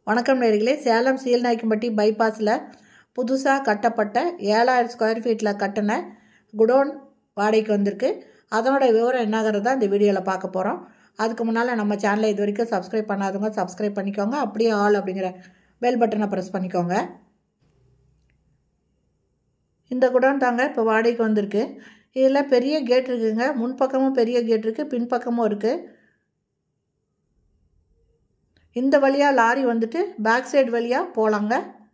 வணக்கம் நேர்களே சேலம் சீல்நாய்க்கம்பட்டி பைபாஸில் புதுசாக கட்டப்பட்ட ஏழாயிரம் ஸ்கொயர் ஃபீட்டில் கட்டின குடோன் வாடகைக்கு வந்திருக்கு அதனோட விவரம் என்னங்கிறத இந்த வீடியோவில் பார்க்க போகிறோம் அதுக்கு முன்னால் நம்ம சேனலை இது வரைக்கும் சப்ஸ்கிரைப் பண்ணாதவங்க சப்ஸ்கிரைப் பண்ணிக்கோங்க அப்படியே ஆல் அப்படிங்கிற பெல் பட்டனை ப்ரெஸ் பண்ணிக்கோங்க இந்த குடோன் தாங்க இப்போ வாடகைக்கு வந்திருக்கு இதில் பெரிய கேட் இருக்குங்க முன்பக்கமும் பெரிய கேட் இருக்குது பின்பக்கமும் இருக்குது இந்த வழியாக லாரி வந்துட்டு பேக் சைடு வழியாக போகலாங்க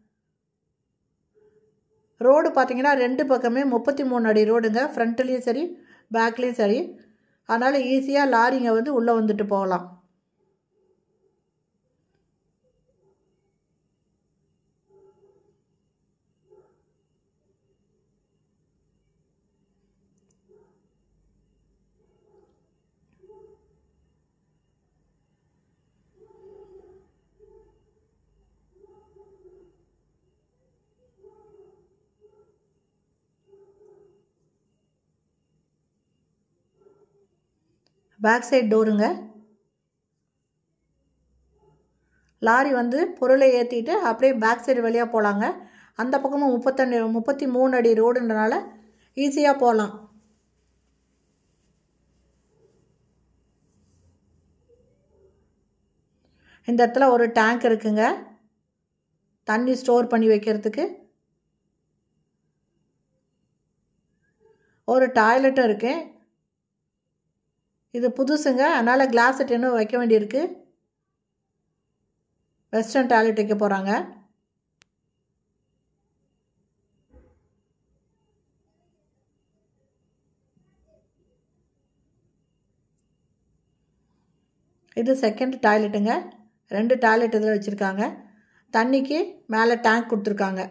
ரோடு பார்த்தீங்கன்னா ரெண்டு பக்கமே முப்பத்தி மூணு அடி ரோடுங்க ஃப்ரண்ட்லேயும் சரி பேக்லேயும் சரி அதனால் ஈஸியாக லாரிங்க வந்து உள்ளே வந்துட்டு போகலாம் பேக் சைடு டோருங்க லாரி வந்து பொருளை ஏற்றிட்டு அப்படியே பேக் சைடு வழியாக போகலாங்க அந்த பக்கமும் முப்பத்தஞ்சு முப்பத்தி மூணு அடி ரோடுன்றனால ஈஸியாக போகலாம் இந்த இடத்துல ஒரு டேங்க் இருக்குங்க தண்ணி ஸ்டோர் பண்ணி வைக்கிறதுக்கு ஒரு டாய்லெட்டும் இருக்குது இது புதுசுங்க அதனால் கிளாஸ் செட் இன்னும் வைக்க வேண்டியிருக்கு வெஸ்டர்ன் டாய்லெட் வைக்க போகிறாங்க இது செகண்ட் டாய்லெட்டுங்க ரெண்டு டாய்லெட் இதில் வச்சுருக்காங்க தண்ணிக்கு மேலே டேங்க் கொடுத்துருக்காங்க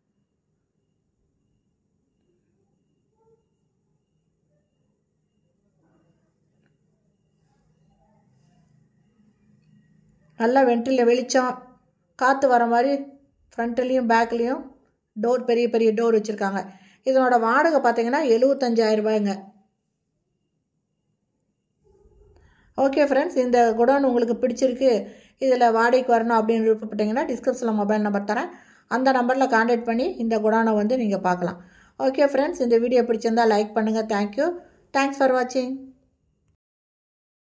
நல்லா வென்டில் வெளிச்சம் காற்று வர மாதிரி ஃப்ரண்ட்லேயும் பேக்லேயும் டோர் பெரிய பெரிய டோர் வச்சுருக்காங்க இதனோட வாடகை பார்த்தீங்கன்னா எழுபத்தஞ்சாயிரம் ரூபாய்ங்க ஓகே ஃப்ரெண்ட்ஸ் இந்த குடோன் உங்களுக்கு பிடிச்சிருக்கு இதில் வாடகைக்கு வரணும் அப்படின்னு விருப்பப்பட்டீங்கன்னா டிஸ்கிரிப்ஷனில் மொபைல் நம்பர் தரேன் அந்த நம்பரில் காண்டாக்ட் பண்ணி இந்த குடோனை வந்து நீங்கள் பார்க்கலாம் ஓகே ஃப்ரெண்ட்ஸ் இந்த வீடியோ பிடிச்சிருந்தால் லைக் பண்ணுங்கள் தேங்க்யூ தேங்க்ஸ் ஃபார் வாட்சிங்